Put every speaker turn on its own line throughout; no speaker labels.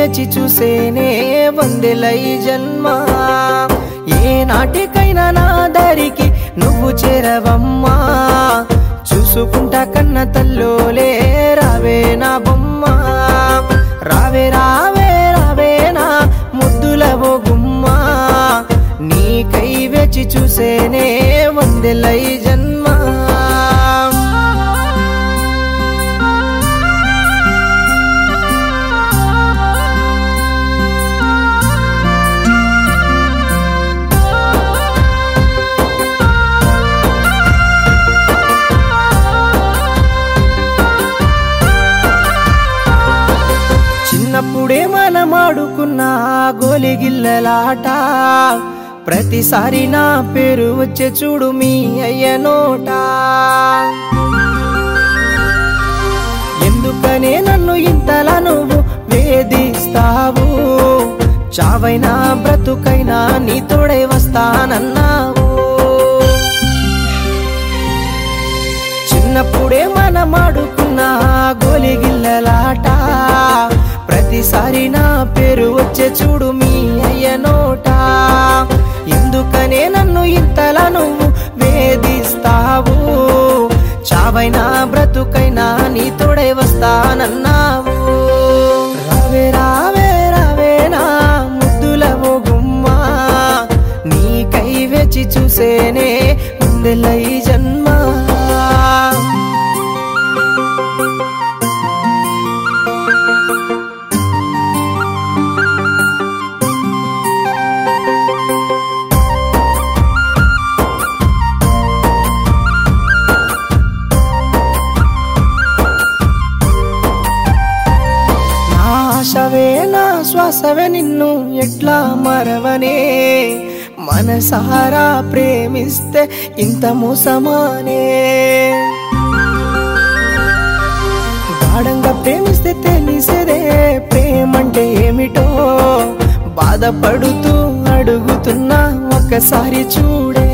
వేచి చూసేనే వందెలై జన్మ ఏ నాటికైనా నా దారికి నువ్వు చేరవమ్మా చూసుకుంటా కన్న తల్లోలే రావే నా బొమ్మ రావే రావే రావే నా ముద్దుల ఓ గుమ్మ నీకై వేచి చూసేనే వందెలై జన్మ చిన్నప్పుడే మనం ఆడుకున్న గోలిగిల్లలాట ప్రతిసారి నా పేరు వచ్చే చూడు మీ అయ్య నోట ఎందుకనే నన్ను ఇంతలా నువ్వు వేధిస్తావు చావైనా బ్రతుకైనా నీ తోడై వస్తానన్నావు చిన్నప్పుడే మనం ఆడుకున్న గోలిగిల్లలాట ప్రతిసారి నా పేరు వచ్చే చూడు మీ అయ్య నోట ఎందుకనే నన్ను ఇంతలా నువ్వు వేధిస్తావు చావైనా బ్రతుకైనా నీ తోడై వస్తానన్నావు రావే రావే రావే నా ముద్దుల ఓ గుమ్మ నీకై వేచి చూసేనే ముందెలై జన్మ నా ఆశవే నా శ్వాసవే నిన్ను ఎట్లా మరవనే మనసారా ప్రేమిస్తే ఇంత మోసమానే గాఢంగా ప్రేమిస్తే తెలిసేదే ప్రేమంటే ఏమిటో బాధపడుతూ అడుగుతున్నా ఒక్కసారి చూడే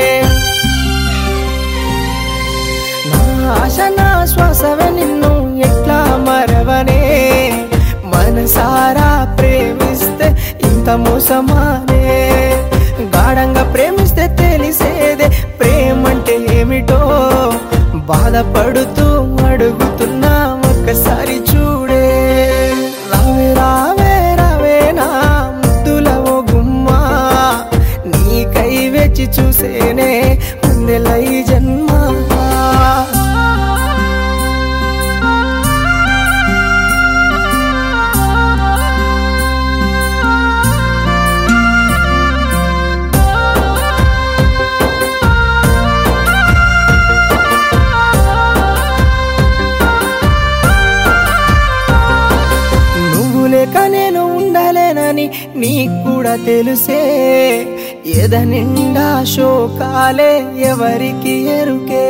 నా ఆశ నా శ్వాసవే నిన్ను ఎట్లా మరవనే మనసారా ప్రేమిస్తే ఇంత మోసమానే గాఢంగా ప్రేమిస్తే తెలిసేదే ప్రేమంటే ఏమిటో బాధపడుతూ అడుగుతున్నా ఒక్కసారి చూడే రావే రావే రావే నా ముద్దుల ఓ గుమ్మ నీకై వేచి చూసేనే ముందెలై జన్మ నువ్వు లేక నేను ఉండలేనని నీకు కూడా తెలుసే ఎద నిండా శోకాలే ఎవరికి ఎరుకే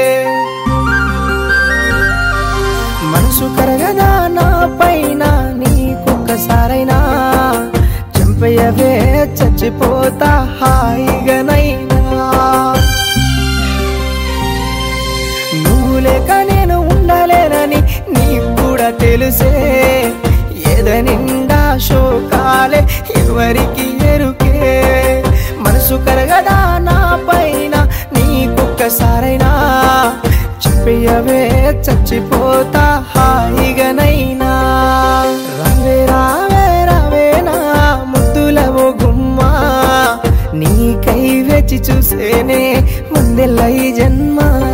మనసు కరగదా నా పైన నీకొక్కసారైనా చంపయ్యవే చచ్చిపోతా హాయిగానైనా నువ్వు లేక నేను ఉండలేనని నీకు కూడా తెలుసే ఎద నిండా శోకాలే ఎవరికి ఎరుకే మనసు కరగదా నా పైన నీకొక్కసారైనా చెప్పయ్యవే చచ్చిపోతా హాయిగానైనా రావే రావే రావే నా ముద్దుల ఓ గుమ్మ నీకై వేచి చూసేనే ముందెల్లై జన్మ